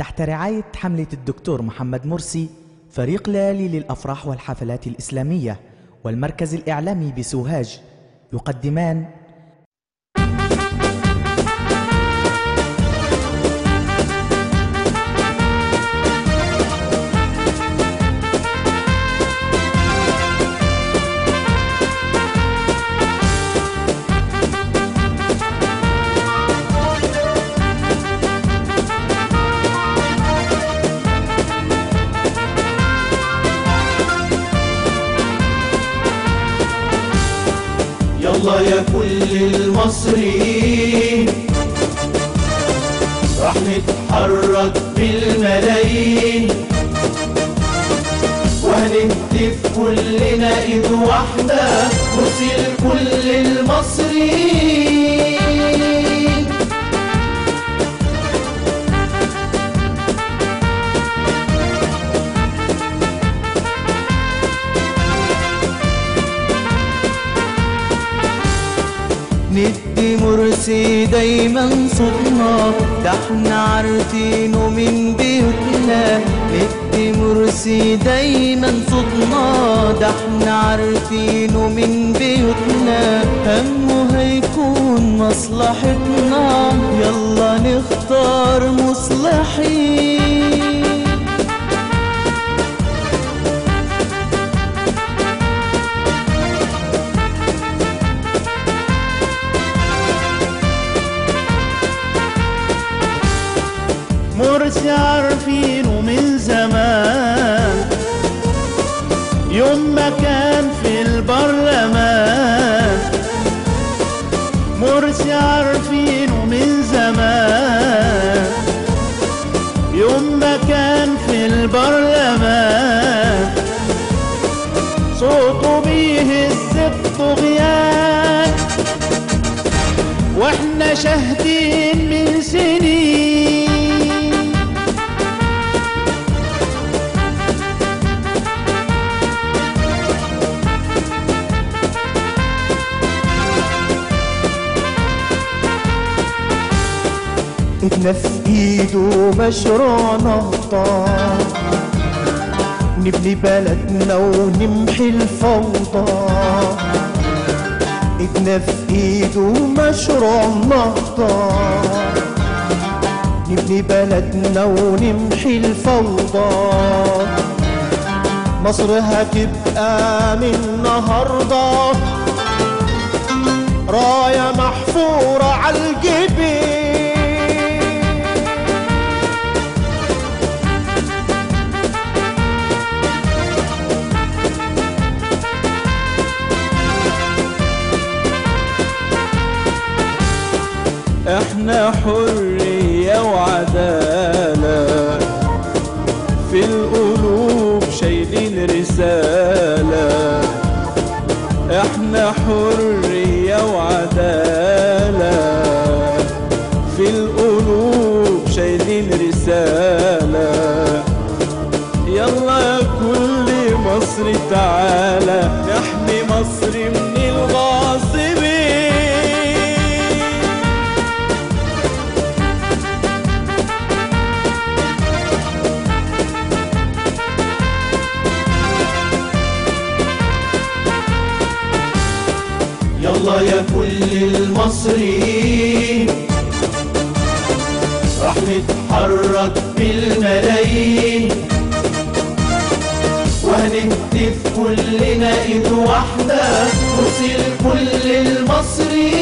تحت رعاية حملة الدكتور محمد مرسي فريق ليالي للأفراح والحفلات الإسلامية والمركز الإعلامي بسوهاج يقدمان يلا يا كل المصريين راح نتحرك بالملايين وهنهتف كلنا ايد واحدة نرسل كل المصريين ندي مرسي دايما صوتنا ده احنا عارفينه من بيوتنا ندي مرسي دايما صوتنا ده احنا عارفينه من بيوتنا همه هيكون مصلحتنا يلا نختار مصلحين مرسي عارفينه من زمان يوم ما كان في البرلمان مرسي عارفينه من زمان يوم ما كان في البرلمان صوته بيهز الطغيان واحنا شاهدين من سنين ايدنا في ايده مشروع نهضة نبني بلدنا ونمحي الفوضى ايدنا في ايده مشروع نهضة نبني بلدنا ونمحي الفوضى مصر هتبقى من النهارده راية محفورة على الجبين احنا حرية وعدالة في القلوب شايلين رسالة احنا حرية وعدالة في القلوب شايلين رسالة يلا يا كل مصر تعالى نحمي مصر من الغاصبين يلا يا كل المصريين راح نتحرك بالملايين وهنهتف كلنا ايد واحدة نرسل كل المصريين